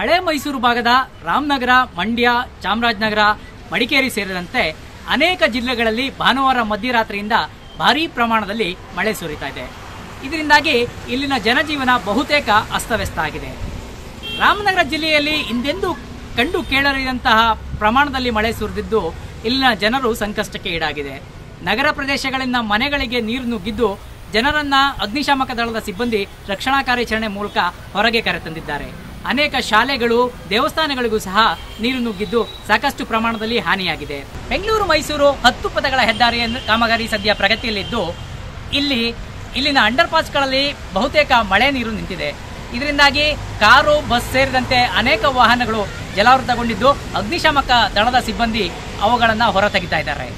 ಹಳೆ ಮೈಸೂರು ಭಾಗದ ರಾಮನಗರ ಮಂಡ್ಯ ಚಾಮರಾಜನಗರ ಮಡಿಕೇರಿ ಸೇರಿದಂತೆ ಅನೇಕ ಜಿಲ್ಲೆಗಳಲ್ಲಿ ಭಾನುವಾರ ಮಧ್ಯರಾತ್ರಿಯಿಂದ ಭಾರೀ ಪ್ರಮಾಣದಲ್ಲಿ ಮಳೆ ಸುರಿತಾ ಇದೆ ಇದರಿಂದಾಗಿ ಇಲ್ಲಿನ ಜನಜೀವನ ಬಹುತೇಕ ಅಸ್ತವ್ಯಸ್ತ ಆಗಿದೆ ರಾಮನಗರ ಜಿಲ್ಲೆಯಲ್ಲಿ ಹಿಂದೆಂದೂ ಕಂಡು ಕೇಳರಿದಂತಹ ಪ್ರಮಾಣದಲ್ಲಿ ಮಳೆ ಸುರಿದಿದ್ದು ಇಲ್ಲಿನ ಜನರು ಸಂಕಷ್ಟಕ್ಕೆ ಈಡಾಗಿದೆ ನಗರ ಪ್ರದೇಶಗಳಿಂದ ಮನೆಗಳಿಗೆ ನೀರು ನುಗ್ಗಿದ್ದು ಜನರನ್ನ ಅಗ್ನಿಶಾಮಕ ದಳದ ಸಿಬ್ಬಂದಿ ರಕ್ಷಣಾ ಕಾರ್ಯಾಚರಣೆ ಮೂಲಕ ಹೊರಗೆ ಕರೆತಂದಿದ್ದಾರೆ ಅನೇಕ ಶಾಲೆಗಳು ದೇವಸ್ಥಾನಗಳಿಗೂ ಸಹ ನೀರು ನುಗ್ಗಿದ್ದು ಸಾಕಷ್ಟು ಪ್ರಮಾಣದಲ್ಲಿ ಹಾನಿಯಾಗಿದೆ ಬೆಂಗಳೂರು ಮೈಸೂರು ಹತ್ತು ಪಥಗಳ ಹೆದ್ದಾರಿ ಕಾಮಗಾರಿ ಸದ್ಯ ಪ್ರಗತಿಯಲ್ಲಿದ್ದು ಇಲ್ಲಿ ಇಲ್ಲಿನ ಅಂಡರ್ ಪಾಸ್ಗಳಲ್ಲಿ ಬಹುತೇಕ ಮಳೆ ನೀರು ನಿಂತಿದೆ ಇದರಿಂದಾಗಿ ಕಾರು ಬಸ್ ಸೇರಿದಂತೆ ಅನೇಕ ವಾಹನಗಳು ಜಲಾವೃತಗೊಂಡಿದ್ದು ಅಗ್ನಿಶಾಮಕ ದಳದ ಸಿಬ್ಬಂದಿ ಅವುಗಳನ್ನು ಹೊರತೆಗಿತಾ ಇದ್ದಾರೆ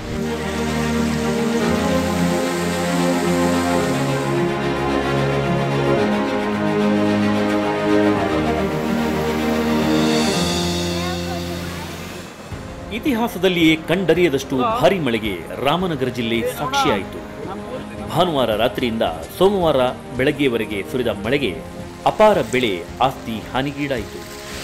ಇತಿಹಾಸದಲ್ಲಿಯೇ ಕಂಡರಿಯದಷ್ಟು ಭಾರಿ ಮಳೆಗೆ ರಾಮನಗರ ಜಿಲ್ಲೆ ಸಾಕ್ಷಿಯಾಯಿತು ಭಾನುವಾರ ರಾತ್ರಿಯಿಂದ ಸೋಮವಾರ ಬೆಳಗ್ಗೆಯವರೆಗೆ ಸುರಿದ ಮಳೆಗೆ ಅಪಾರ ಬೆಳೆ ಆಸ್ತಿ ಹಾನಿಗೀಡಾಯಿತು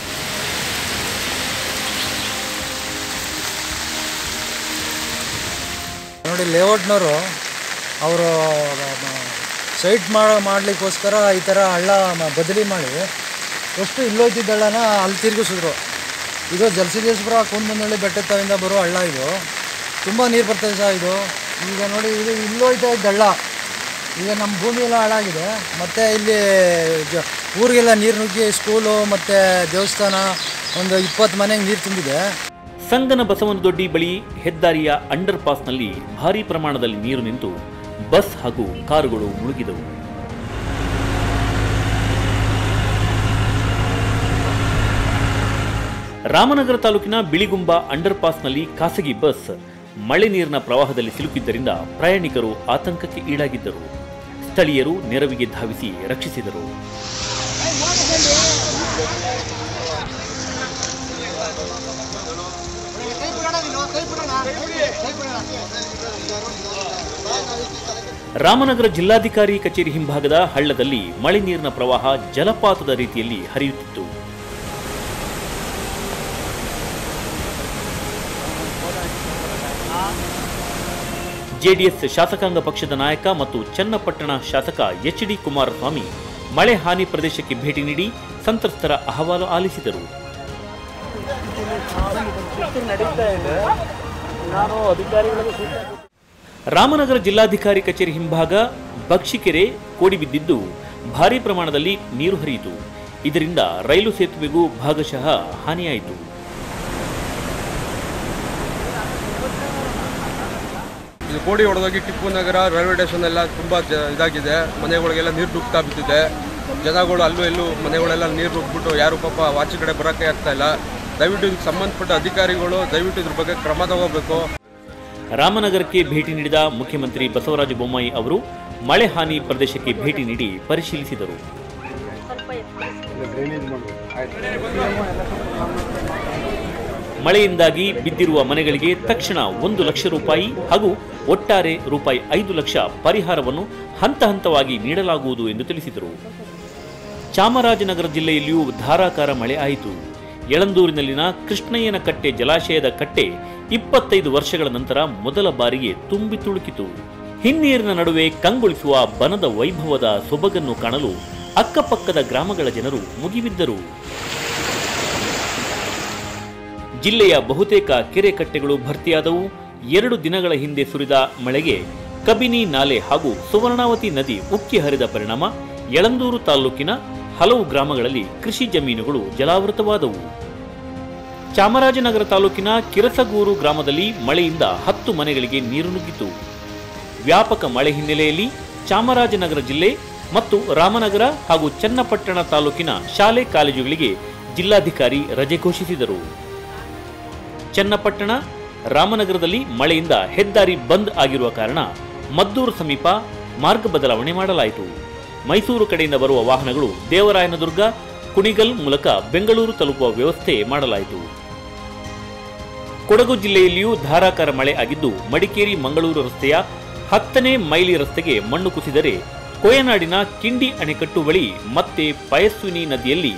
ನೋಡಿ ಲೇಔಟ್ನವರು ಅವರು ಸೈಟ್ ಮಾಡೋ ಮಾಡಲಿಕ್ಕೋಸ್ಕರ ಈ ಥರ ಹಳ್ಳ ಮ- ಬದಲಿ ಮಾಡಿ ಎಷ್ಟು ಇಲ್ಲೋಯ್ತಿದ್ದ ಹಳ್ಳನ ಅಲ್ಲಿ ತಿರುಗಿಸಿದ್ರು ಇದು ಜಲಸಿದ್ದೇಶ್ವರ ಕುಂದನಹಳ್ಳಿ ಬೆಟ್ಟದ ತಾವಿಂದ ಬರೋ ಹಳ್ಳ ಇದು ತುಂಬ ನೀರು ಬರ್ತದೆ ಸಹ ಇದು ಈಗ ನೋಡಿ ಇದು ಇಲ್ಲೋಯ್ತಾ ಇದ್ದ ಹಳ್ಳ ಈಗ ನಮ್ಮ ಭೂಮಿ ಎಲ್ಲ ಹಾಳಾಗಿದೆ ಮತ್ತು ಇಲ್ಲಿ ಜ- ಊರಿಗೆಲ್ಲ ನೀರು ನುಗ್ಗಿ ಸ್ಕೂಲು ಮತ್ತು ದೇವಸ್ಥಾನ ಒಂದು ಇಪ್ಪತ್ತು ಮನೆಗೆ ನೀರು ತುಂಬಿದೆ ಸಂಗನ ಬಸವನದೊಡ್ಡಿ ಬಳಿ ಹೆದ್ದಾರಿಯ ಅಂಡರ್ ಪಾಸ್ನಲ್ಲಿ ಭಾರೀ ಪ್ರಮಾಣದಲ್ಲಿ ನೀರು ನಿಂತು ಬಸ್ ಹಾಗೂ ಕಾರುಗಳು ಮುಳುಗಿದವು ರಾಮನಗರ ತಾಲೂಕಿನ ಬಿಳಿಗುಂಬ ಅಂಡರ್ ಪಾಸ್ನಲ್ಲಿ ಖಾಸಗಿ ಬಸ್ ಮಳೆ ನೀರಿನ ಪ್ರವಾಹದಲ್ಲಿ ಸಿಲುಕಿದ್ದರಿಂದ ಪ್ರಯಾಣಿಕರು ಆತಂಕಕ್ಕೆ ಈಡಾಗಿದ್ದರು ಸ್ಥಳೀಯರು ನೆರವಿಗೆ ಧಾವಿಸಿ ರಕ್ಷಿಸಿದರು ರಾಮನಗರ ಜಿಲ್ಲಾಧಿಕಾರಿ ಕಚೇರಿ ಹಿಂಭಾಗದ ಹಳ್ಳದಲ್ಲಿ ಮಳೆ ನೀರಿನ ಪ್ರವಾಹ ಜಲಪಾತದ ರೀತಿಯಲ್ಲಿ ಹರಿಯುತ್ತಿತ್ತು ಜೆಡಿಎಸ್ ಶಾಸಕಾಂಗ ಪಕ್ಷದ ನಾಯಕ ಮತ್ತು ಚನ್ನಪಟ್ಟಣ ಶಾಸಕ ಎಚ್ ಡಿ ಕುಮಾರಸ್ವಾಮಿ ಮಳೆ ಹಾನಿ ಪ್ರದೇಶಕ್ಕೆ ಭೇಟಿ ನೀಡಿ ಸಂತ್ರಸ್ತರ ಅಹವಾಲು ಆಲಿಸಿದರು ರಾಮನಗರ ಜಿಲ್ಲಾಧಿಕಾರಿ ಕಚೇರಿ ಹಿಂಭಾಗ ಬಕ್ಷಿಕೆರೆ ಕೋಡಿ ಬಿದ್ದಿದ್ದು ಭಾರೀ ಪ್ರಮಾಣದಲ್ಲಿ ನೀರು ಹರಿಯಿತು ಇದರಿಂದ ರೈಲು ಸೇತುವೆಗೂ ಭಾಗಶಃ ಹಾನಿಯಾಯಿತು ಇದು ಕೋಡಿ ಹೊಡೆದೋಗಿ ಟಿಪ್ಪು ನಗರ ರೈಲ್ವೆ ಸ್ಟೇಷನ್ ಎಲ್ಲ ತುಂಬ ಜ ಇದಾಗಿದೆ ಮನೆಗಳಿಗೆಲ್ಲ ನೀರು ನುಗ್ತಾ ಬಿದ್ದಿದೆ ಜನಗಳು ಅಲ್ಲೂ ಎಲ್ಲೂ ಮನೆಗಳೆಲ್ಲ ನೀರು ನುಗ್ಬಿಟ್ಟು ಯಾರು ಪಾಪ ಆಚೆ ಕಡೆ ಬರೋಕ್ಕೆ ಆಗ್ತಾ ಇಲ್ಲ ದಯವಿಟ್ಟು ಇದಕ್ಕೆ ಸಂಬಂಧಪಟ್ಟ ಅಧಿಕಾರಿಗಳು ದಯವಿಟ್ಟು ಇದ್ರ ಬಗ್ಗೆ ಕ್ರಮ ತಗೋಬೇಕು ರಾಮನಗರಕ್ಕೆ ಭೇಟಿ ನೀಡಿದ ಮುಖ್ಯಮಂತ್ರಿ ಬಸವರಾಜ ಬೊಮ್ಮಾಯಿ ಅವರು ಮಳೆ ಹಾನಿ ಪ್ರದೇಶಕ್ಕೆ ಭೇಟಿ ನೀಡಿ ಪರಿಶೀಲಿಸಿದರು ಮಳೆಯಿಂದಾಗಿ ಬಿದ್ದಿರುವ ಮನೆಗಳಿಗೆ ತಕ್ಷಣ ಒಂದು ಲಕ್ಷ ರೂಪಾಯಿ ಹಾಗೂ ಒಟ್ಟಾರೆ ರೂಪಾಯಿ ಐದು ಲಕ್ಷ ಪರಿಹಾರವನ್ನು ಹಂತ ಹಂತವಾಗಿ ನೀಡಲಾಗುವುದು ಎಂದು ತಿಳಿಸಿದರು ಚಾಮರಾಜನಗರ ಜಿಲ್ಲೆಯಲ್ಲಿಯೂ ಧಾರಾಕಾರ ಮಳೆ ಆಯಿತು ಯಳಂದೂರಿನಲ್ಲಿನ ಕೃಷ್ಣಯ್ಯನ ಕಟ್ಟೆ ಜಲಾಶಯದ ಕಟ್ಟೆ ಇಪ್ಪತ್ತೈದು ವರ್ಷಗಳ ನಂತರ ಮೊದಲ ಬಾರಿಗೆ ತುಂಬಿ ತುಳುಕಿತು ಹಿನ್ನೀರಿನ ನಡುವೆ ಕಂಗೊಳಿಸುವ ಬನದ ವೈಭವದ ಸೊಬಗನ್ನು ಕಾಣಲು ಅಕ್ಕಪಕ್ಕದ ಗ್ರಾಮಗಳ ಜನರು ಮುಗಿಬಿದ್ದರು ಜಿಲ್ಲೆಯ ಬಹುತೇಕ ಕೆರೆ ಕಟ್ಟೆಗಳು ಭರ್ತಿಯಾದವು ಎರಡು ದಿನಗಳ ಹಿಂದೆ ಸುರಿದ ಮಳೆಗೆ ಕಬಿನಿ ನಾಲೆ ಹಾಗೂ ಸುವರ್ಣಾವತಿ ನದಿ ಉಕ್ಕಿ ಹರಿದ ಪರಿಣಾಮ ಯಳಂದೂರು ತಾಲೂಕಿನ ಹಲವು ಗ್ರಾಮಗಳಲ್ಲಿ ಕೃಷಿ ಜಮೀನುಗಳು ಜಲಾವೃತವಾದವು ಚಾಮರಾಜನಗರ ತಾಲೂಕಿನ ಕಿರಸಗೂರು ಗ್ರಾಮದಲ್ಲಿ ಮಳೆಯಿಂದ ಹತ್ತು ಮನೆಗಳಿಗೆ ನೀರು ನುಗ್ಗಿತು ವ್ಯಾಪಕ ಮಳೆ ಹಿನ್ನೆಲೆಯಲ್ಲಿ ಚಾಮರಾಜನಗರ ಜಿಲ್ಲೆ ಮತ್ತು ರಾಮನಗರ ಹಾಗೂ ಚನ್ನಪಟ್ಟಣ ತಾಲೂಕಿನ ಶಾಲೆ ಕಾಲೇಜುಗಳಿಗೆ ಜಿಲ್ಲಾಧಿಕಾರಿ ರಜೆ ಘೋಷಿಸಿದರು ಚನ್ನಪಟ್ಟಣ ರಾಮನಗರದಲ್ಲಿ ಮಳೆಯಿಂದ ಹೆದ್ದಾರಿ ಬಂದ್ ಆಗಿರುವ ಕಾರಣ ಮದ್ದೂರು ಸಮೀಪ ಮಾರ್ಗ ಬದಲಾವಣೆ ಮಾಡಲಾಯಿತು ಮೈಸೂರು ಕಡೆಯಿಂದ ಬರುವ ವಾಹನಗಳು ದೇವರಾಯನದುರ್ಗ ಕುಣಿಗಲ್ ಮೂಲಕ ಬೆಂಗಳೂರು ತಲುಪುವ ವ್ಯವಸ್ಥೆ ಮಾಡಲಾಯಿತು ಕೊಡಗು ಜಿಲ್ಲೆಯಲ್ಲಿಯೂ ಧಾರಾಕಾರ ಮಳೆ ಆಗಿದ್ದು ಮಡಿಕೇರಿ ಮಂಗಳೂರು ರಸ್ತೆಯ ಹತ್ತನೇ ಮೈಲಿ ರಸ್ತೆಗೆ ಮಣ್ಣು ಕುಸಿದರೆ ಕೊಯನಾಡಿನ ಕಿಂಡಿ ಅಣೆಕಟ್ಟು ಬಳಿ ಮತ್ತೆ ಪಯಸ್ವಿನಿ ನದಿಯಲ್ಲಿ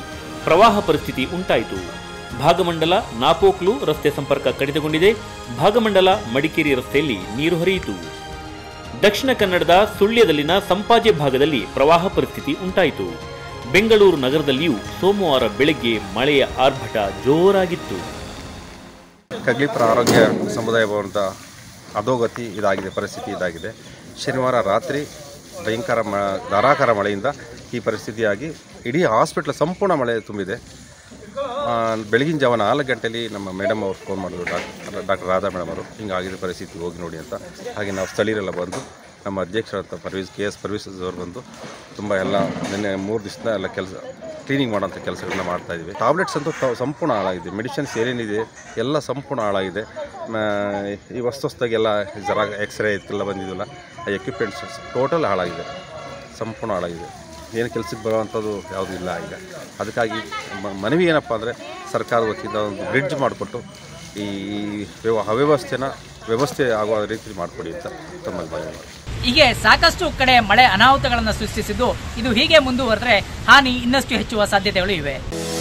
ಪ್ರವಾಹ ಪರಿಸ್ಥಿತಿ ಉಂಟಾಯಿತು ಭಾಗಮಂಡಲ ನಾಪೋಕ್ಲು ರಸ್ತೆ ಸಂಪರ್ಕ ಕಡಿತಗೊಂಡಿದೆ ಭಾಗಮಂಡಲ ಮಡಿಕೇರಿ ರಸ್ತೆಯಲ್ಲಿ ನೀರು ಹರಿಯಿತು ದಕ್ಷಿಣ ಕನ್ನಡದ ಸುಳ್ಯದಲ್ಲಿನ ಸಂಪಾಜೆ ಭಾಗದಲ್ಲಿ ಪ್ರವಾಹ ಪರಿಸ್ಥಿತಿ ಉಂಟಾಯಿತು ಬೆಂಗಳೂರು ನಗರದಲ್ಲಿಯೂ ಸೋಮವಾರ ಬೆಳಗ್ಗೆ ಮಳೆಯ ಆರ್ಭಟ ಜೋರಾಗಿತ್ತು ಕಗ್ಲಿಪುರ ಆರೋಗ್ಯ ಸಮುದಾಯ ಭವನದ ಅಧೋಗತಿ ಇದಾಗಿದೆ ಪರಿಸ್ಥಿತಿ ಇದಾಗಿದೆ ಶನಿವಾರ ರಾತ್ರಿ ಭಯಂಕರ ಮ ಧಾರಾಕಾರ ಮಳೆಯಿಂದ ಈ ಪರಿಸ್ಥಿತಿಯಾಗಿ ಇಡೀ ಹಾಸ್ಪಿಟ್ಲ್ ಸಂಪೂರ್ಣ ಮಳೆ ತುಂಬಿದೆ ಆ, ಬೆಳಗಿನ ಜಾವ ನಾಲ್ಕು ಗಂಟೆಯಲ್ಲಿ ನಮ್ಮ ಮೇಡಮ್ ಅವ್ರು ಫೋನ್ ಮಾಡಿದ್ರು ಡಾಕ್ಟರ್ ಡಾಕ್ಟರ್ ರಾಧಾ ಮೇಡಮ್ ಅವರು ಹಿಂಗಾಗಿದೆ ಪರಿಸ್ಥಿತಿ ಹೋಗಿ ನೋಡಿ ಅಂತ ಹಾಗೆ ನಾವು ಸ್ಥಳೀಯರೆಲ್ಲ ಬಂದು ನಮ್ಮ ಅಧ್ಯಕ್ಷರಂತ ಪರ್ವೀಸ್ ಕೆ ಎಸ್ ಪರ್ವೀಸಸ್ ಅವರು ಬಂದು ತುಂಬ ಎಲ್ಲ ನಿನ್ನೆ ಮೂರು ದಿವಸದ ಎಲ್ಲ ಕೆಲಸ ಕ್ಲೀನಿಂಗ್ ಮಾಡೋಂಥ ಕೆಲಸಗಳನ್ನ ಮಾಡ್ತಾ ಇದ್ದೀವಿ ಟಾಬ್ಲೆಟ್ಸ್ ಅಂತೂ ತ- ಸಂಪೂರ್ಣ ಹಾಳಾಗಿದೆ ಮೆಡಿಸಿನ್ಸ್ ಏನೇನಿದೆ ಎಲ್ಲ ಸಂಪೂರ್ಣ ಹಾಳಾಗಿದೆ ಮ- ಈ ಹೊಸ್ತು ಹೊಸ್ದಾಗೆಲ್ಲ ಜರ ಎಕ್ಸ್ರೇ ಇದಕ್ಕೆಲ್ಲ ಬಂದಿದ್ವಲ್ಲ ಆ ಎಕ್ವಿಪ್ಮೆಂಟ್ಸ್ ಟೋಟಲ್ ಹಾಳಾಗಿದೆ ಸಂಪೂರ್ಣ ಹಾಳಾಗಿದೆ ಏನು ಕೆಲಸಕ್ಕೆ ಬರುವಂಥದ್ದು ಯಾವುದೂ ಇಲ್ಲ ಈಗ ಅದಕ್ಕಾಗಿ ಮ- ಮನವಿ ಏನಪ್ಪ ಅಂದರೆ ಸರ್ಕಾರದ ವತಿಯಿಂದ ಒಂದು ಬ್ರಿಡ್ಜ್ ಮಾಡಿಕೊಟ್ಟು ಈ ವ್ಯವ ಅವ್ಯವಸ್ಥೆನ ವ್ಯವಸ್ಥೆ ಆಗುವ ರೀತಿ ಮಾಡಿಕೊಡಿ ಅಂತ ತಮ್ಮಲ್ಲಿ ಮನವಿ ಮಾಡ್ತೀನಿ. ಹೀಗೆ ಸಾಕಷ್ಟು ಕಡೆ ಮಳೆ ಅನಾಹುತಗಳನ್ನು ಸೃಷ್ಟಿಸಿದ್ದು ಇದು ಹೀಗೆ ಮುಂದುವರೆದ್ರೆ ಹಾನಿ ಇನ್ನಷ್ಟು ಹೆಚ್ಚುವ ಸಾಧ್ಯತೆಗಳು ಇವೆ